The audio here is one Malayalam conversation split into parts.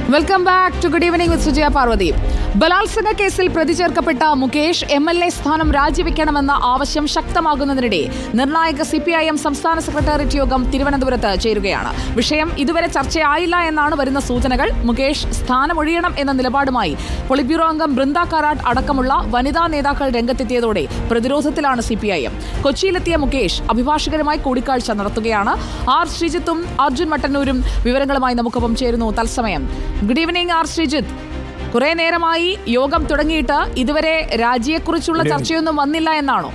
welcome back to good evening with Sujaya Parvathy ബലാത്സംഗ കേസിൽ പ്രതി ചേർക്കപ്പെട്ട മുകേഷ് എം എൽ എ സ്ഥാനം രാജിവെക്കണമെന്ന ആവശ്യം ശക്തമാകുന്നതിനിടെ നിർണായക സി പി ഐ എം സംസ്ഥാന സെക്രട്ടേറിയറ്റ് യോഗം തിരുവനന്തപുരത്ത് ചേരുകയാണ് വിഷയം ഇതുവരെ ചർച്ചയായില്ല എന്നാണ് വരുന്ന സൂചനകൾ മുകേഷ് സ്ഥാനമൊഴിയണം എന്ന നിലപാടുമായി പൊളിറ്റ് ബ്യൂറോ അംഗം ബൃന്ദ കാരാട്ട് അടക്കമുള്ള വനിതാ നേതാക്കൾ രംഗത്തെത്തിയതോടെ പ്രതിരോധത്തിലാണ് സി പി ഐ എം കൊച്ചിയിലെത്തിയ മുകേഷ് അഭിഭാഷകരുമായി കൂടിക്കാഴ്ച നടത്തുകയാണ് ആർ ശ്രീജിത്തും അർജുൻ മട്ടന്നൂരും വിവരങ്ങളുമായി നമുക്കൊപ്പം ചേരുന്നു തത്സമയം ഗുഡ് ഈവനിംഗ് ആർ ശ്രീജിത്ത് കുറെ നേരമായി യോഗം തുടങ്ങിയിട്ട് ഇതുവരെ രാജിയെക്കുറിച്ചുള്ള ചർച്ചയൊന്നും വന്നില്ല എന്നാണോ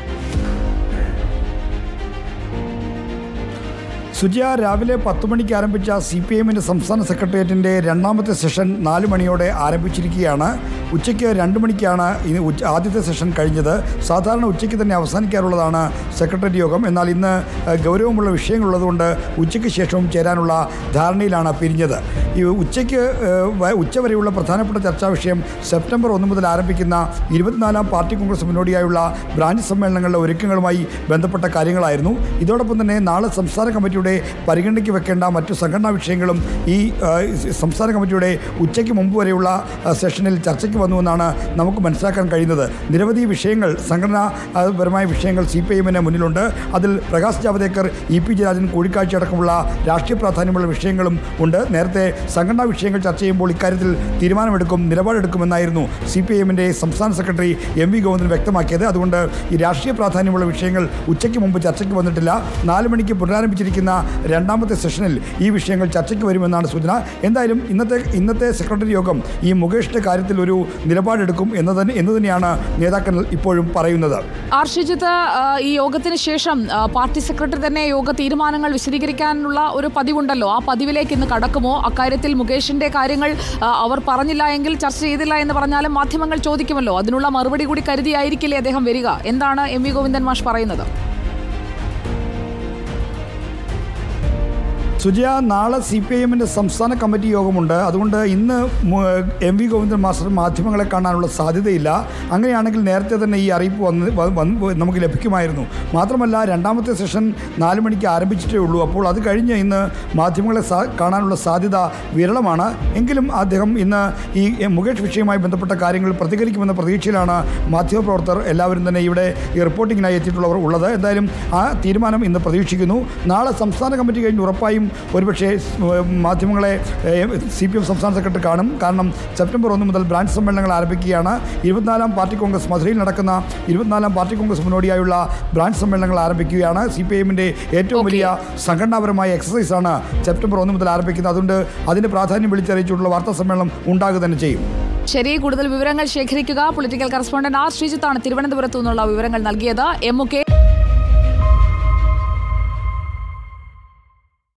സുജിയ രാവിലെ പത്ത് മണിക്ക് ആരംഭിച്ച സി പി എമ്മിൻ്റെ സംസ്ഥാന സെക്രട്ടേറിയറ്റിൻ്റെ രണ്ടാമത്തെ സെഷൻ നാല് മണിയോടെ ആരംഭിച്ചിരിക്കുകയാണ് ഉച്ചയ്ക്ക് രണ്ട് മണിക്കാണ് ഇന്ന് ഉച്ച- ആദ്യത്തെ സെഷൻ കഴിഞ്ഞത് സാധാരണ ഉച്ചയ്ക്ക് തന്നെ അവസാനിക്കാറുള്ളതാണ് സെക്രട്ടേറിയറ്റ് യോഗം എന്നാൽ ഇന്ന് ഏഹ്, ഗൗരവമുള്ള വിഷയങ്ങളുള്ളതുകൊണ്ട് ഉച്ചയ്ക്ക് ശേഷവും ചേരാനുള്ള ധാരണയിലാണ് പിരിഞ്ഞത് ഈ ഉച്ചയ്ക്ക് ഏഹ്, വ- ഉച്ചവരെയുള്ള പ്രധാനപ്പെട്ട ചർച്ചാ വിഷയം സെപ്റ്റംബർ ഒന്ന് മുതൽ ആരംഭിക്കുന്ന ഇരുപത്തിനാലാം പാർട്ടി കോൺഗ്രസ് മുന്നോടിയായുള്ള ബ്രാഞ്ച് സമ്മേളനങ്ങളുടെ ഒരുക്കങ്ങളുമായി ബന്ധപ്പെട്ട കാര്യങ്ങളായിരുന്നു ഇതോടൊപ്പം തന്നെ നാളെ സംസ്ഥാന കമ്മിറ്റിയുടെ പരിഗണനയ്ക്ക് വെക്കേണ്ട മറ്റു സംഘടനാ വിഷയങ്ങളും ഈ ആ, സംസ്ഥാന കമ്മിറ്റിയുടെ ഉച്ചയ്ക്ക് മുമ്പ് വരെയുള്ള ആ, സെഷനിൽ ചർച്ചയ്ക്ക് വന്നുവെന്നാണ് നമുക്ക് മനസ്സിലാക്കാൻ കഴിയുന്നത് നിരവധി വിഷയങ്ങൾ സംഘടനാപരമായ വിഷയങ്ങൾ സി പി എമ്മിന് മുന്നിലുണ്ട് അതിൽ പ്രകാശ് ജാവദേക്കർ ഇ പി ജയരാജൻ കൂടിക്കാഴ്ച അടക്കമുള്ള രാഷ്ട്രീയ പ്രാധാന്യമുള്ള വിഷയങ്ങളും ഉണ്ട് നേരത്തെ സംഘടനാ വിഷയങ്ങൾ ചർച്ച ചെയ്യുമ്പോൾ ഇക്കാര്യത്തിൽ തീരുമാനമെടുക്കും നിലപാടെടുക്കുമെന്നായിരുന്നു സി പി എമ്മിൻ്റെ സംസ്ഥാന സെക്രട്ടറി എം വി ഗോവിന്ദൻ വ്യക്തമാക്കിയത് അതുകൊണ്ട് ഈ രാഷ്ട്രീയ പ്രാധാന്യമുള്ള വിഷയങ്ങൾ ഉച്ചയ്ക്ക് മുമ്പ് ചർച്ചയ്ക്ക് വന്നിട്ടില്ല നാല് മണിക്ക് പുനരാരംഭിച്ചിരിക്കുന്ന രണ്ടാമത്തെ സെഷനിൽ ഈ വിഷയങ്ങൾ ചർച്ചയ്ക്ക് വരുമെന്നാണ് സൂചന എന്തായാലും ഇന്നത്തെ ഇന്നത്തെ സെക്രട്ടറി യോഗം ഈ മുകേഷിൻ്റെ കാര്യത്തിൽ ഒരു നിലപാടെടുക്കും എന്ന് തന്നെ എന്ന് തന്നെയാണ് നേതാക്കൾ ഇപ്പോഴും പറയുന്നത് ആർ ശ്രീജിത്ത് ആ, ഈ യോഗത്തിന് ശേഷം ആ, പാർട്ടി സെക്രട്ടറി തന്നെ യോഗ തീരുമാനങ്ങൾ വിശദീകരിക്കാനുള്ള ഒരു പതിവുണ്ടല്ലോ ആ പതിവിലേക്ക് ഇന്ന് കടക്കുമോ അക്കാര്യത്തിൽ മുകേഷിന്റെ കാര്യങ്ങൾ ആ, അവർ പറഞ്ഞില്ല എങ്കിൽ ചർച്ച ചെയ്തില്ല എന്ന് പറഞ്ഞാലും മാധ്യമങ്ങൾ ചോദിക്കുമല്ലോ അതിനുള്ള മറുപടി കൂടി കരുതിയായിരിക്കില്ലേ അദ്ദേഹം വരിക എന്താണ് എം വി ഗോവിന്ദൻ മാഷ് പറയുന്നത് സുജയ നാളെ സി പി ഐ എമ്മിൻ്റെ സംസ്ഥാന കമ്മിറ്റി യോഗമുണ്ട് അതുകൊണ്ട് ഇന്ന് മു- എം വി ഗോവിന്ദൻ മാസ്റ്റർ മാധ്യമങ്ങളെ കാണാനുള്ള സാധ്യതയില്ല അങ്ങനെയാണെങ്കിൽ നേരത്തെ തന്നെ ഈ അറിയിപ്പ് വന്ന് വ- വന്ന് നമുക്ക് ലഭിക്കുമായിരുന്നു മാത്രമല്ല രണ്ടാമത്തെ സെഷൻ നാല് മണിക്ക് ആരംഭിച്ചിട്ടേ ഉള്ളൂ അപ്പോൾ അത് കഴിഞ്ഞ് ഇന്ന് മാധ്യമങ്ങളെ സാ കാണാനുള്ള സാധ്യത വിരളമാണ് എങ്കിലും അദ്ദേഹം ഇന്ന് ഈ എ, മുകേഷ് വിഷയവുമായി ബന്ധപ്പെട്ട കാര്യങ്ങൾ പ്രതികരിക്കുമെന്ന പ്രതീക്ഷയിലാണ് മാധ്യമപ്രവർത്തകർ എല്ലാവരും തന്നെ ഇവിടെ ഈ റിപ്പോർട്ടിങ്ങിനായി എത്തിയിട്ടുള്ളവർ ഉള്ളത് എന്തായാലും ആ തീരുമാനം ഇന്ന് പ്രതീക്ഷിക്കുന്നു നാളെ സംസ്ഥാന കമ്മിറ്റി കഴിഞ്ഞ് ഉറപ്പായും ഒരുപക്ഷെ സ്- മാധ്യമങ്ങളെ സി പി എം സംസ്ഥാന സെക്രട്ടറി കാണും കാരണം സെപ്റ്റംബർ ഒന്ന് മുതൽ ബ്രാഞ്ച് സമ്മേളനങ്ങൾ ആരംഭിക്കുകയാണ് ഇരുപത്തിനാലാം പാർട്ടി കോൺഗ്രസ് മധുരയിൽ നടക്കുന്ന ഇരുപത്തിനാലാം പാർട്ടി കോൺഗ്രസ് മുന്നോടിയായുള്ള ബ്രാഞ്ച് സമ്മേളനങ്ങൾ ആരംഭിക്കുകയാണ് സി പി എമ്മിൻ്റെ ഏറ്റവും വലിയ സംഘടനാപരമായ എക്സസൈസാണ് സെപ്റ്റംബർ ഒന്ന് മുതൽ ആരംഭിക്കുന്നത് അതുകൊണ്ട് അതിൻ്റെ പ്രാധാന്യം വിളിച്ചറിയിച്ചുള്ള വാർത്താ സമ്മേളനം ഉണ്ടാകുക തന്നെ ചെയ്യും ശരി കൂടുതൽ വിവരങ്ങൾ ശേഖരിക്കുക പൊളിറ്റിക്കൽ കറസ്പോണ്ടന്റ് ആർ ശ്രീജിത്താണ് തിരുവനന്തപുരത്തു നിന്നുള്ള വിവരങ്ങൾ നൽകിയത് എം മുകേഷ്